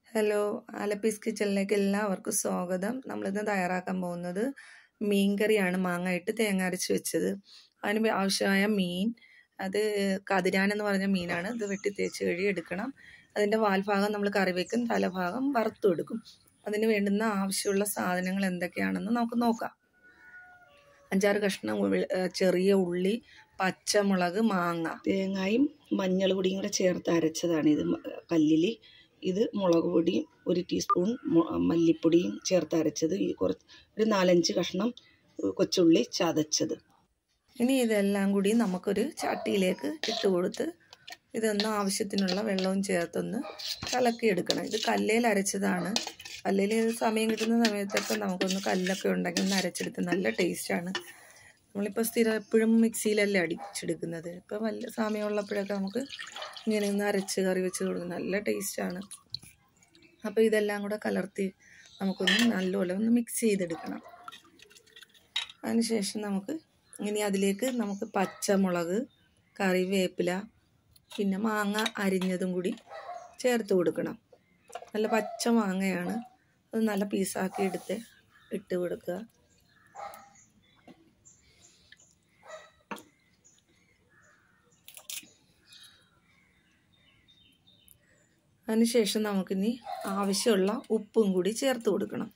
hello ആലപ്പീസ് കിച്ചണിലേക്ക് എല്ലാവർക്കും സ്വാഗതം നമ്മളിന്ന് തയ്യാറാക്കാൻ പോകുന്നത് മീൻ കറിയാണ് മാങ്ങ ഇട്ട് തേങ്ങ അരച്ച് വെച്ചത് അതിന് ആവശ്യമായ മീൻ അത് കതിരാൻ എന്ന് പറഞ്ഞ മീനാണ് ഇത് വെട്ടി തേച്ച് കഴുകി എടുക്കണം അതിൻ്റെ വാൽഭാഗം നമ്മൾ കറി വെക്കും തലഭാഗം വറുത്തും എടുക്കും അതിന് വേണ്ടുന്ന ആവശ്യമുള്ള സാധനങ്ങൾ എന്തൊക്കെയാണെന്ന് നമുക്ക് നോക്കാം അഞ്ചാറ് കഷ്ണം ഉള്ളി- ഏ, ചെറിയ ഉള്ളി പച്ചമുളക് മാങ്ങ തേങ്ങായും മഞ്ഞൾ പൊടിയും കൂടെ ചേർത്ത് അരച്ചതാണ് ഇത് കല്ലിൽ ഇത് മുളക് പൊടിയും ഒരു ടീസ്പൂൺ മു- മല്ലിപ്പൊടിയും ചേർത്ത് അരച്ചത് ഈ കുറച്ച് ഒരു നാലഞ്ച് കഷ്ണം കൊച്ചുള്ളി ചതച്ചത് ഇനി ഇതെല്ലാം കൂടി നമുക്കൊരു ചട്ടിയിലേക്ക് ഇട്ട് കൊടുത്ത് ഇതൊന്ന് ആവശ്യത്തിനുള്ള വെള്ളവും ചേർത്തൊന്ന് കലക്കിയെടുക്കണം ഇത് കല്ലേൽ അരച്ചതാണ് കല്ലേൽ സമയം കിട്ടുന്ന സമയത്തൊക്കെ നമുക്കൊന്ന് കല്ലൊക്കെ ഉണ്ടെങ്കിൽ ഒന്ന് അരച്ചെടുത്ത് നല്ല ടേസ്റ്റാണ് നമ്മളിപ്പോൾ സ്ഥിരം എപ്പോഴും മിക്സിയിലല്ലേ അടിച്ചെടുക്കുന്നത് ഇപ്പോൾ വല്ല സമയമുള്ളപ്പോഴൊക്കെ നമുക്ക് ഇങ്ങനെ ഒന്ന് അരച്ച് കറി വെച്ച് കൊടുക്കും നല്ല ടേസ്റ്റാണ് അപ്പോൾ ഇതെല്ലാം കൂടെ കലർത്തി നമുക്കൊന്ന് നല്ലപോലെ ഒന്ന് മിക്സ് ചെയ്തെടുക്കണം അതിനുശേഷം നമുക്ക് ഇനി അതിലേക്ക് നമുക്ക് പച്ചമുളക് കറിവേപ്പില പിന്നെ മാങ്ങ അരിഞ്ഞതും കൂടി ചേർത്ത് കൊടുക്കണം നല്ല പച്ച മാങ്ങയാണ് അത് നല്ല പീസാക്കി എടുത്ത് ഇട്ട് കൊടുക്കുക അതിനുശേഷം നമുക്കിനി ആവശ്യമുള്ള ഉപ്പും കൂടി ചേർത്ത് കൊടുക്കണം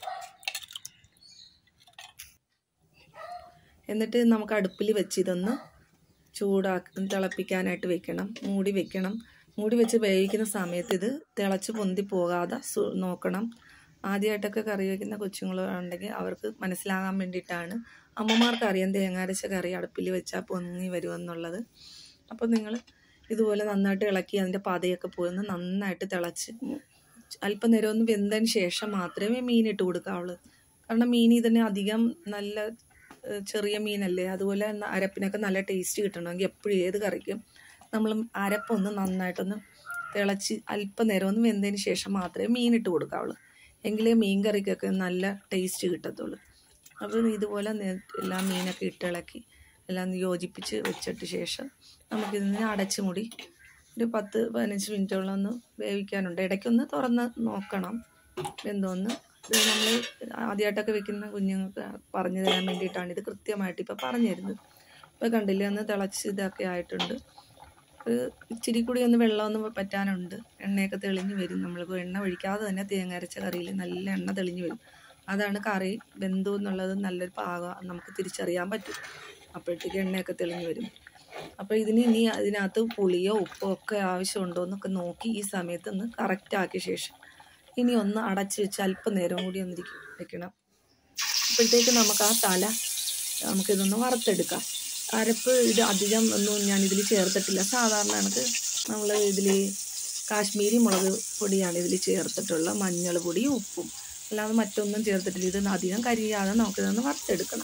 എന്നിട്ട് നമുക്ക് അടുപ്പിൽ വെച്ച് ഇതൊന്ന് ചൂടാക്കി തിളപ്പിക്കാനായിട്ട് വെക്കണം മൂടി വെക്കണം മൂടി വെച്ച് വേവിക്കുന്ന സമയത്ത് ഇത് തിളച്ച് പൊന്തി പോകാതെ സു- നോക്കണം ആദ്യമായിട്ടൊക്കെ കറി വയ്ക്കുന്ന കൊച്ചുങ്ങളുണ്ടെങ്കിൽ അവർക്ക് മനസ്സിലാകാൻ വേണ്ടിയിട്ടാണ് അമ്മമാർക്ക് അറിയാം തേങ്ങ അരച്ച കറി അടുപ്പിൽ വെച്ചാൽ പൊങ്ങി വരുമെന്നുള്ളത് അപ്പോൾ നിങ്ങൾ ഇതുപോലെ നന്നായിട്ട് ഇളക്കി അതിൻ്റെ പതയൊക്കെ പോയി നന്നായിട്ട് തിളച്ച് അല്പം നേരം ഒന്ന് വെന്തതിന് ശേഷം മാത്രമേ മീൻ ഇട്ട് കൊടുക്കാവുള്ളൂ കാരണം മീൻ ഇതിന് അധികം നല്ല ഏഹ്, ചെറിയ മീനല്ലേ അതുപോലെ ന- അരപ്പിനൊക്കെ നല്ല ടേസ്റ്റ് കിട്ടണമെങ്കിൽ എപ്പോഴും ഏത് കറിക്കും നമ്മൾ അരപ്പൊന്ന് നന്നായിട്ടൊന്ന് തിളച്ച് അല്പം നേരം ഒന്ന് വെന്തതിന് ശേഷം മാത്രമേ മീൻ ഇട്ട് കൊടുക്കാവുള്ളൂ എങ്കിലേ മീൻ കറിക്കൊക്കെ നല്ല ടേസ്റ്റ് കിട്ടത്തുള്ളൂ അപ്പോൾ ഇതുപോലെ നേ- എല്ലാ മീനൊക്കെ ഇട്ടിളക്കി എല്ലാം യോജിപ്പിച്ച് വെച്ചിട്ട് ശേഷം നമുക്കിതിനെ അടച്ച് മൂടി ഒരു പത്ത് പതിനഞ്ച് മിനിറ്റോളം ഒന്ന് വേവിക്കാനുണ്ട് ഇടയ്ക്കൊന്ന് തുറന്ന് നോക്കണം എന്തോന്ന് ഇത് നമ്മൾ ആദ്യമായിട്ടൊക്കെ വെക്കുന്ന കുഞ്ഞുങ്ങൾക്ക് പറഞ്ഞു തരാൻ വേണ്ടിയിട്ടാണ് ഇത് കൃത്യമായിട്ട് ഇപ്പോൾ പറഞ്ഞു തരുന്നത് ഇപ്പോൾ കണ്ടില്ലേ ഒന്ന് തിളച്ച് ഇതൊക്കെ ആയിട്ടുണ്ട് ഒരു ഇച്ചിരി കൂടി ഒന്ന് വെള്ളം ഒന്ന് പറ്റാനുണ്ട് എണ്ണയൊക്കെ തെളിഞ്ഞ് വരും നമ്മളിപ്പോൾ എണ്ണ ഒഴിക്കാതെ തന്നെ തേങ്ങ അരച്ച കറിയിൽ നല്ല എണ്ണ തെളിഞ്ഞ് വരും അതാണ് കറി വെന്തു എന്നുള്ളത് നല്ലൊരു പാകം നമുക്ക് തിരിച്ചറിയാൻ പറ്റും അപ്പോഴത്തേക്ക് എണ്ണയൊക്കെ തെളിഞ്ഞ് വരും അപ്പോൾ ഇതിന് ഇനി അതിനകത്ത് പുളിയോ ഉപ്പോ ഒക്കെ ആവശ്യമുണ്ടോ എന്നൊക്കെ നോക്കി ഈ സമയത്ത് ഒന്ന് കറക്റ്റ് ആക്കിയ ശേഷം ഇനി ഒന്ന് അടച്ച് വെച്ച് അല്പം നേരം കൂടി ഒന്ന് ഇരിക്കും വെക്കണം അപ്പോഴത്തേക്ക് നമുക്ക് ആ തല നമുക്കിതൊന്ന് വറുത്തെടുക്കാം അരപ്പ് ഇത് അധികം ഒന്നും ഞാൻ ഇതിൽ ചേർത്തിട്ടില്ല സാധാരണ കണക്ക് നമ്മൾ ഇതിൽ കാശ്മീരി മുളക് പൊടിയാണ് ഇതിൽ ചേർത്തിട്ടുള്ള മഞ്ഞൾ പൊടിയും ഉപ്പും അല്ലാതെ മറ്റൊന്നും ചേർത്തിട്ടില്ല ഇത് അധികം കരിയാതെ നമുക്കിതൊന്ന് വറുത്തെടുക്കണം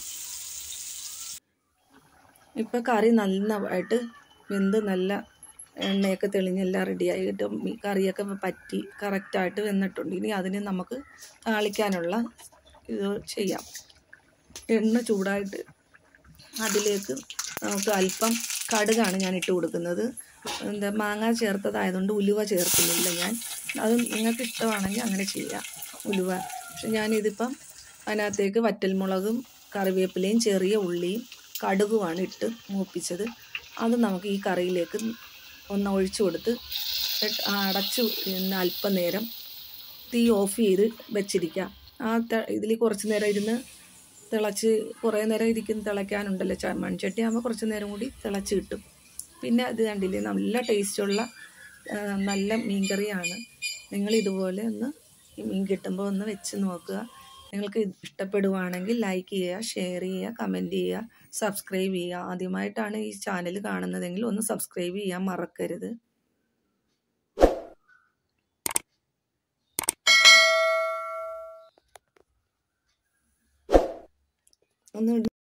ഇപ്പം കറി നന്നായിട്ട് വെന്ത് നല്ല എണ്ണയൊക്കെ തെളിഞ്ഞെല്ലാം റെഡിയായിട്ട് മീ- കറിയൊക്കെ പറ്റി കറക്റ്റായിട്ട് വെന്നിട്ടുണ്ട് ഇനി അതിന് നമുക്ക് താളിക്കാനുള്ള ഇത് ചെയ്യാം എണ്ണ ചൂടായിട്ട് അതിലേക്ക് നമുക്ക് അല്പം കടുകാണ് ഞാൻ ഇട്ട് കൊടുക്കുന്നത് എന്താ മാങ്ങ ചേർത്തതായതുകൊണ്ട് ഉലുവ ചേർക്കുന്നില്ല ഞാൻ അത് നിങ്ങൾക്ക് ഇഷ്ടമാണെങ്കിൽ അങ്ങനെ ചെയ്യാം ഉലുവ പക്ഷെ ഞാനിതിപ്പം അതിനകത്തേക്ക് വറ്റൽമുളകും കറിവേപ്പിലയും ചെറിയ ഉള്ളിയും കടുകുമാണ് ഇട്ട് മൂപ്പിച്ചത് അത് നമുക്ക് ഈ കറിയിലേക്ക് ഒന്ന് ഒഴിച്ചു കൊടുത്ത് ഇട്ട് അടച്ചു ഇരുന്ന് അല്പം നേരം തീ ഓഫ് ചെയ്ത് വെച്ചിരിക്കാം ആ ഇതിൽ കുറച്ച് നേരം ഇരുന്ന് തിളച്ച് കുറേ നേരം ഇരിക്കുന്ന തിളയ്ക്കാനുണ്ടല്ലോ ച മൺചട്ടി ആകുമ്പോൾ കുറച്ച് നേരം കൂടി തിളച്ച് കിട്ടും പിന്നെ ഇത് കണ്ടില്ലേ നല്ല ടേസ്റ്റുള്ള ആ, നല്ല മീൻ കറിയാണ് നിങ്ങൾ ഇതുപോലെ ഒന്ന് ഈ മീൻ കിട്ടുമ്പോൾ ഒന്ന് വെച്ച് നോക്കുക നിങ്ങൾക്ക് ഇത് ഇഷ്ടപ്പെടുവാണെങ്കിൽ ലൈക്ക് ചെയ്യുക ഷെയർ ചെയ്യുക കമൻറ്റ് ചെയ്യുക സബ്സ്ക്രൈബ് ചെയ്യുക ആദ്യമായിട്ടാണ് ഈ ചാനൽ കാണുന്നതെങ്കിൽ ഒന്ന് സബ്സ്ക്രൈബ് ചെയ്യാൻ മറക്കരുത് ഒന്ന്